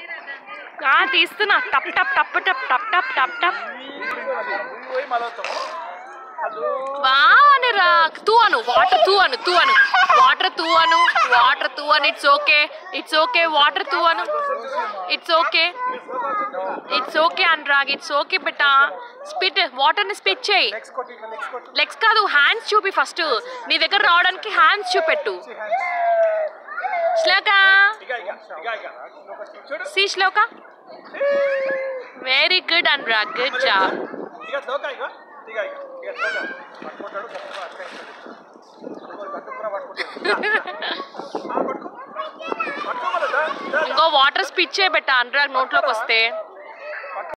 ఆ, తీస్తున్నా టప్ టప్ టప్ టప్ టప్ టప్ టప్ టప్ పోయి మళ్ళీ వస్తాము వావ్ రా తూ అను వాటర్ తూ అను తూ అను వాటర్ తూ అను వాటర్ తూ Anu it's okay it's okay water తూ Anu it's okay it's okay Anurag it's okay బెటా స్పిట్ వాటర్ని స్పిట్ చేయి నెక్స్ట్ కొట్టి ఇట్లా నెక్స్ట్ కొట్టి లెగ్స్ కాదు హ్యాండ్స్ చూపి ఫస్ట్ నీ దగ్గర రావడానికి హ్యాండ్స్ చూపెట్టు శ్లోక ఇక ఇక ఇక ఇక చూడు see Shloka very good Anurag good job ఇక తోక ఇక ఇక ఇక ఇక తోక పట్టుకుంటాడు గట్టుకురా అట్లా ఇంకోటి గట్టుకురా పట్టుకుంటాడు ఆ, పట్టుకో పట్టుకోమలా దా, దా, దా. ఇంకో వాటర్ స్పిచ్ చేయబెట్ట అనురాగ్ నోట్లోకి వస్తే